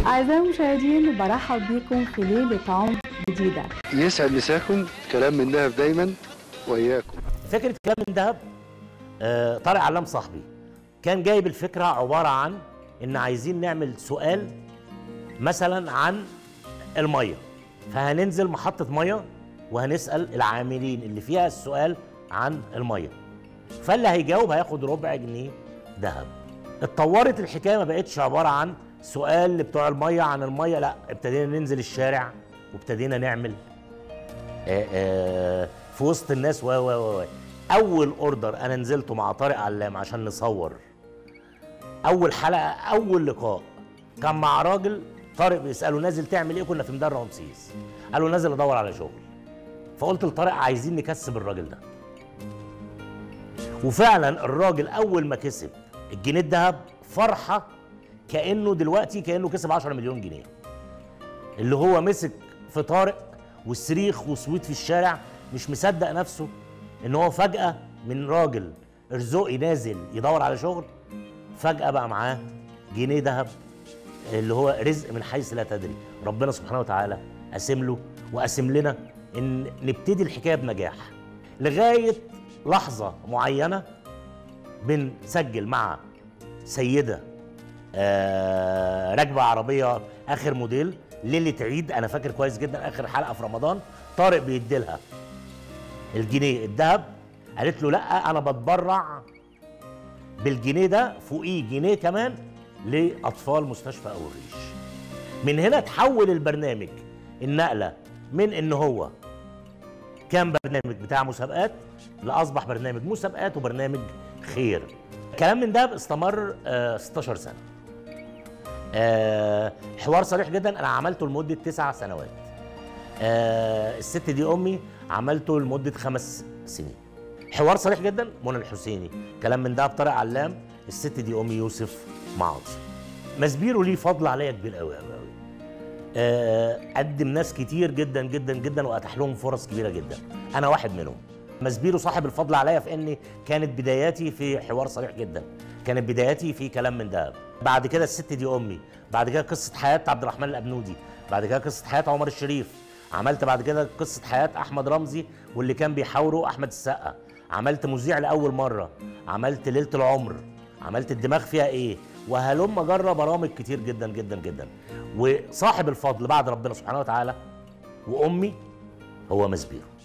أعزائي المشاهدين برحب بكم في ليلة عمر جديدة يسعد مساكم كلام من دهب دايما واياكم فكره كلام من دهب آه، طارق علام صاحبي كان جايب الفكره عباره عن ان عايزين نعمل سؤال مثلا عن الميه فهننزل محطه ميه وهنسال العاملين اللي فيها السؤال عن الميه فاللي هيجاوب هياخد ربع جنيه ذهب اتطورت الحكايه ما بقتش عباره عن سؤال لبتوع الميه عن الميه لا ابتدينا ننزل الشارع وابتدينا نعمل آه، آه، في وسط الناس و و و و. اول اوردر انا نزلته مع طارق علام عشان نصور اول حلقه اول لقاء كان مع راجل طارق بيساله نازل تعمل ايه كنا في ميدان رمسيس قال له نازل ادور على شغل فقلت لطارق عايزين نكسب الراجل ده وفعلا الراجل اول ما كسب الجنيه الذهب فرحه كانه دلوقتي كانه كسب 10 مليون جنيه اللي هو مسك في طارق والصريخ وصويت في الشارع مش مصدق نفسه ان هو فجأة من راجل ارزقي نازل يدور على شغل فجأة بقى معاه جنيه ذهب اللي هو رزق من حيث لا تدري ربنا سبحانه وتعالى قاسم له وقاسم لنا ان نبتدي الحكايه بنجاح لغايه لحظه معينه بنسجل مع سيده آه راكبه عربيه اخر موديل ليله عيد انا فاكر كويس جدا اخر حلقه في رمضان طارق بيدي لها الجنيه الذهب قالت له لا انا بتبرع بالجنيه ده فوقيه جنيه كمان لاطفال مستشفى ابو الريش من هنا تحول البرنامج النقله من ان هو كان برنامج بتاع مسابقات لاصبح برنامج مسابقات وبرنامج خير كلام من ده استمر آه 16 سنه آه حوار صريح جدا انا عملته لمده تسع سنوات آه الست دي امي عملته لمده خمس سنين حوار صريح جدا منى الحسيني كلام من ده بطارق علام الست دي امي يوسف معاطي مسبيرو ليه فضل عليا كبير قوي قوي قوي آه قدم ناس كتير جدا جدا جدا واتاح لهم فرص كبيره جدا انا واحد منهم مسبيرو صاحب الفضل عليا في اني كانت بداياتي في حوار صريح جدا كانت بداياتي في كلام من دهب بعد كده الست دي امي بعد كده قصه حياه عبد الرحمن الابنودي بعد كده قصه حياه عمر الشريف عملت بعد كده قصه حياه احمد رمزي واللي كان بيحاوره احمد السقا عملت مذيع لاول مره عملت ليله العمر عملت الدماغ فيها ايه وهلم جرى برامج كتير جدا جدا جدا وصاحب الفضل بعد ربنا سبحانه وتعالى وامي هو مسبيرو